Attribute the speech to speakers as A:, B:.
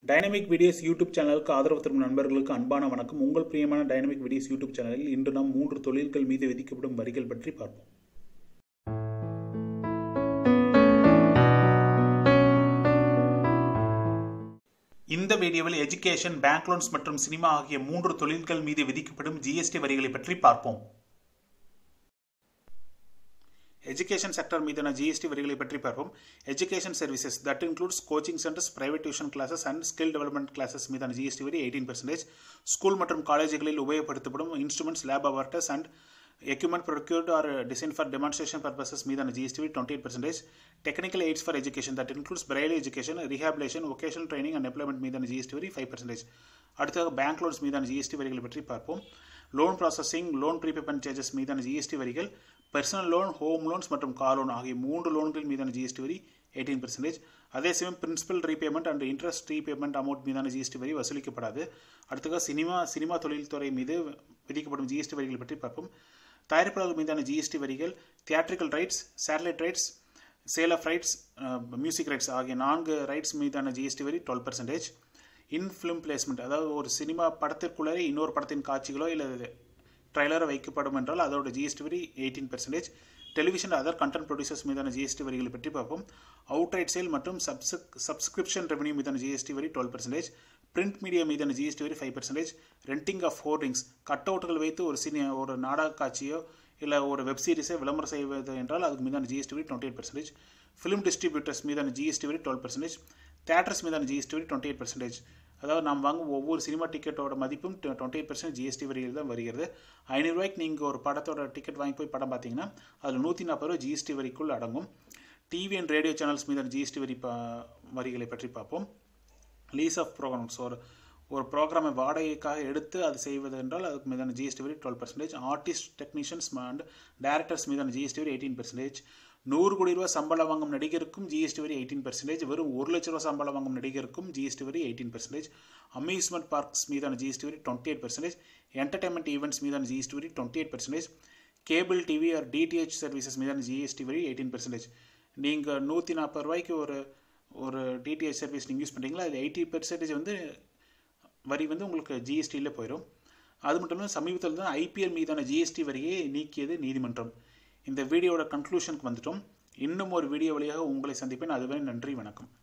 A: dynamic videos YouTube சேனலுக்கு ஆதரவு தரும் நண்பர்களுக்கு அன்பான வணக்கம் உங்கள் பிரியமான டைனமிக் வீடியோஸ் யூடியூப் சேனலில் இன்று நாம் மூன்று தொழில்கள் மீது விதிக்கப்படும் வரிகள் பற்றி பார்ப்போம் இந்த வீடியோவில் எஜுகேஷன் பேங்க் லோன்ஸ் மற்றும் சினிமா ஆகிய மூன்று தொழில்கள் மீது விதிக்கப்படும் ஜிஎஸ்டி வரிகளை பற்றி பார்ப்போம் எஜுகேஷன் செக்டர் மீதான ஜிஎஸ்டி வரிகளை பற்றி பார்ப்போம் education services that includes coaching centres private tuition classes and skill development classes மீதான ஜிஎஸ்டி வரி எயிட்டீன் பர்சன்டேஜ் ஸ்கூல் மற்றும் காலேஜுகளில் உபயோகப்படுத்தப்படும் instruments lab awards and equipment procured are design for demonstration purposes மீதான ஜிஎஸ்டி வரி twenty eight percentage technical aids for education that includes Braille education rehabilitation vocational training and employment மீதான GST வரி five percentage அடுத்ததாக bank loans மீதான GST வரிகளை பற்றி பார்ப்போம் loan processing loan prepayment charges மீதான ஜிஎஸ்டி வரிகள் பர்சனல் லோன் ஹோம் லோன்ஸ் மற்றும் கார் லோன் ஆகிய மூன்று லோன்கள் மீதான ஜிஎஸ்டி வரி எயிட்டீன் பர்சன்டேஜ் அதே சமயம் principal repayment and interest repayment amount மீதான ஜிஎஸ்டி வரி வசூலிக்கப்படாது அடுத்ததாக சினிமா சினிமா தொழில்துறை மீது விதிக்கப்படும் ஜிஎஸ்டி வரிகளை பற்றி பார்ப்போம் தயாரிப்பாளர்கள் மீதான ஜிஎஸ்டி வரிகள் theatrical rights satellite rights sale of rights music rights ஆகிய நான்கு ரைட்ஸ் மீதான ஜிஎஸ்டி வரி twelve percentage in film placement அதாவது ஒரு சினிமா படத்திற்குள்ளே இன்னொரு படத்தின் காட்சிகளோ இல்லை ட்ரைலரோ வைக்கப்படும் என்றால் அதோட ஜிஎஸ்டி வரி eighteen percentage television other content producers மீதான ஜிஎஸ்டி வரிகளை பற்றி பார்ப்போம் அவுட் ரைட் சேல் மற்றும் சப்ஸ்க் சப்ஸ்கிரிப்ஷன் ரெவன்யூ மீதான ஜிஎஸ்டி வரி டுவெல் பர்சன்டேஜ் பிரிண்ட் மீடியா மீதான ஜிஎஸ்டி வரி five percentage renting of hoardings cut அவுட்டுகள் வைத்து ஒரு சினி ஒரு நாடக காட்சியோ இல்லை ஒரு வெப் சீரிஸை விளம்பரம் செய்வது என்றால் அதுக்கு மீதான ஜிஎஸ்டி வரி twenty eight percentage film distributors மீதான ஜிஎஸ்டி வரி டுவெல் பர்சன்டேஜ் தேட்டர்ஸ் மீதான ஜிஎஸ்டி வரி டுவெண்ட்டி எயிட் பர்சன்டேஜ் அதாவது நாம் வாங்கும் ஒவ்வொரு சினிமா டிக்கெட்டோட மதிப்பும் டுவெண்ட்டி எயிட் பர்சன்ட் ஜிஎஸ்டி வரியில் தான் வருகிறது ஐநூறுரூவாய்க்கு நீங்கள் ஒரு படத்தோட டிக்கெட் வாங்கி போய் படம் பார்த்தீங்கன்னா அதில் நூற்றி நாற்பது ரூபா ஜிஎஸ்டி வரிக்குள் அடங்கும் டிவி அண்ட் ரேடியோ சேனல்ஸ் மீதான ஜிஎஸ்டி வரி வரிகளை பற்றி பார்ப்போம் லீஸ் ஆஃப் ப்ரோக்ராம்ஸ் ஒரு ஒரு ப்ரோக்ராமை வாடகைக்காக எடுத்து அது செய்வது என்றால் அதுக்கு மீதான ஜிஎஸ்டி வரி twelve percentage artist technicians and directors மீதான ஜிஎஸ்டி வரி எயிட்டீன் பர்சன்டேஜ் நூறு கோடி ரூபா சம்பளம் வாங்கும் நடிகருக்கும் ஜிஎஸ்டி வரி எயிட்டீன் பர்சன்டேஜ் வெறும் ஒரு லட்ச ரூபா சம்பளம் வாங்கும் நடிகருக்கும் ஜிஎஸ்டி வரி எயிட்டீன் பர்சன்டேஜ் அம்யூஸ்மெண்ட் பார்க்ஸ் மீதான ஜிஎஸ்டி வரி twenty eight percentage entertainment events மீதான ஜிஎஸ்டி வரி twenty eight percentage cable TV or DTH services மீதான ஜிஎஸ்டி வரி எயிட்டீன் பர்சன்டேஜ் நீங்கள் நூற்றி நாற்பது ரூபாய்க்கு ஒரு ஒரு டிடிஹெச் சர்வீஸ் நீங்கள் யூஸ் பண்ணுறீங்களா அது எயிட்டி பர்சன்டேஜ் வந்து வரி வந்து உங்களுக்கு ஜிஎஸ்டியில் போயிடும் அது மட்டும் இல்லாமல் சமீபத்தில் தான் ஐபிஎல் மீதான ஜிஎஸ்டி வரியை நீக்கியது நீதிமன்றம் இந்த வீடியோட கன்க்ளூஷனுக்கு வந்துட்டோம் இன்னும் ஒரு வீடியோ வழியாக உங்களை சந்திப்பேன் அதுவரை நன்றி வணக்கம்